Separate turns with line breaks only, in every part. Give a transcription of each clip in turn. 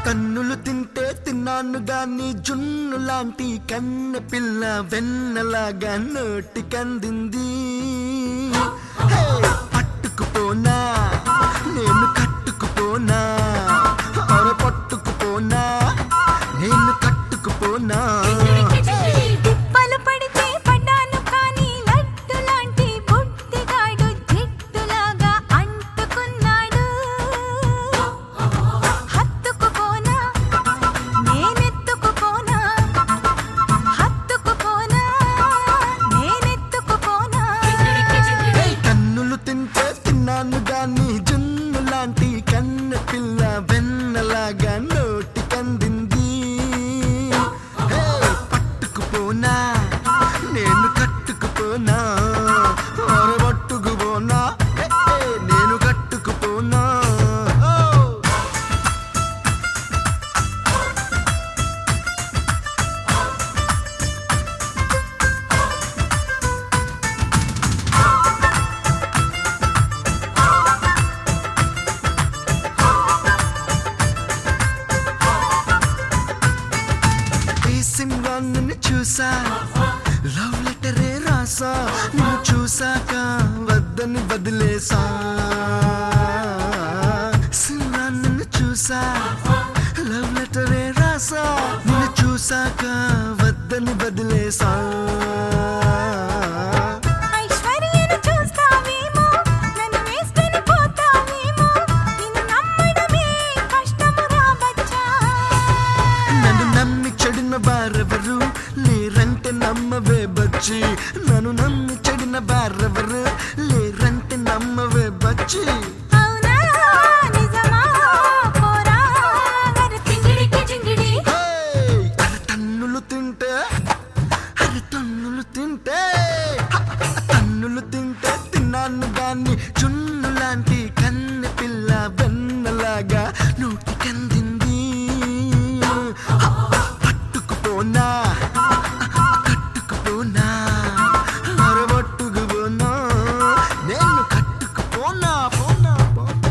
తన్నులు తింటే తిన్నాను గాని జున్ను లాంటి కన్నె పిల్ల వెన్నలాగా నోటికందింది హే, పట్టుకుపోనా నేను కట్టుకుపోనా అర పట్టుకుపోనా నేను కట్టుకుపోనా
తిప్పలు పడితే పడ్డాను కానీ లడ్డు లాంటి బుట్టిగాడు జిట్టులాగా అంటుకున్నాడు హత్తుకుపోనా నేనెత్తుకుపోనా హత్తుకుపోనా నేనెత్తుకుపోనా
కన్నులు తింటే తిన్నాను గాని జున్ను లాంటి కన్నె పిల్ల వెన్నలాగా నోటికందింది హే, పట్టుకుపోనా నేను కట్టుకుపోనా పట్టుకుపోనా హే, హే, నేను కట్టుకుపోనా ఓ! ఈ సిమ్రాన్ నిన్ను చూసా లవ్ లెటరే రాసా నిన్ను చూసాక వద్దని వదిలేసా సిమ్రాన్ నిన్ను చూసా లవ్ లెటరే రాసా నిన్ను చూసాక వద్దని వదిలేసా
ఐశ్వర్యను చూస్తావేమో నన్ను వేసుకొని పోతావేమో నిన్ను నమ్మడమే కష్టమురా బచ్చా
నన్ను నమ్మి చెడిన వారెవరు లేరంటే నమ్మవే బచ్చి నన్ను నమ్మి చెడిన వారెవరు లేరంటే నమ్మవే బచ్చి
అవునా నిజమా పోరా అరే చింగిడికి చింగిడి
హే! అరే తన్నులు తింటే అరే తన్నులు తింటే హ! తన్నులు తింటే తిన్నాను గాని చున్ను లాంటి కన్నె పిల్ల వెన్నలాగా నోటి కందింది హ! పట్టుకుపోనా కట్టుకుపోనా అరవట్టుకుపోనా నేను కట్టుకుపోనా పోనా పోనా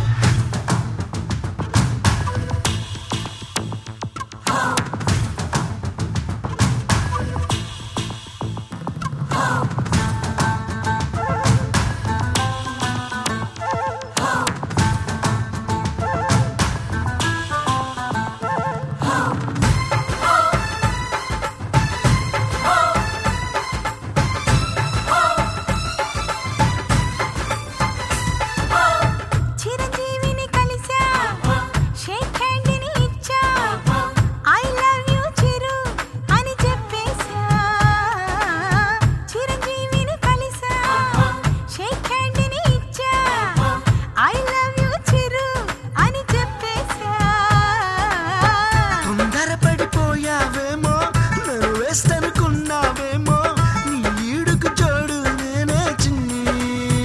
చిరంజీవిని కలిసా షేక్ హ్యాండ్ ని ఇచ్చా ఐ లవ్ యు చిరు అని చెప్పేశా చిరంజీవిని కలిసా షేక్ హ్యాండ్ ని ఇచ్చా ఐ లవ్ యు చిరు అని చెప్పేశా
తొందరపడిపోయావేమో నన్ను వేస్తనుకున్నావేమో నీ ఈడుకు జోడు నేనే చిన్ని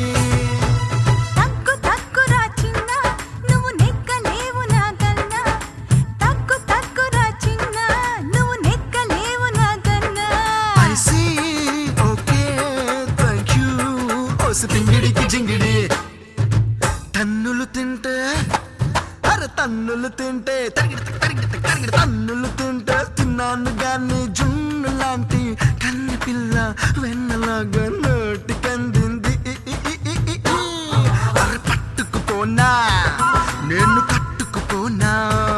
తగ్గు తగ్గురా చిన్న నువ్వు నెక్కలేవు నా గన్నా తగ్గు తగ్గురా చిన్న నువ్వు నెక్కలేవు నా గన్నా
I see okay thank you ఓసి పింగిడికి జింగిడి తన్నులు తింటే అరే తన్నులు తింటే తరిగిడ తరిగిడ తరిగిడ తన్నులు తింటే తిన్నాను గాని జున్ను లాంటి కన్ని పిల్ల వెన్నలాగా నోటి కందింది అరే పట్టుకుపోనా నేను కట్టుకుపోనా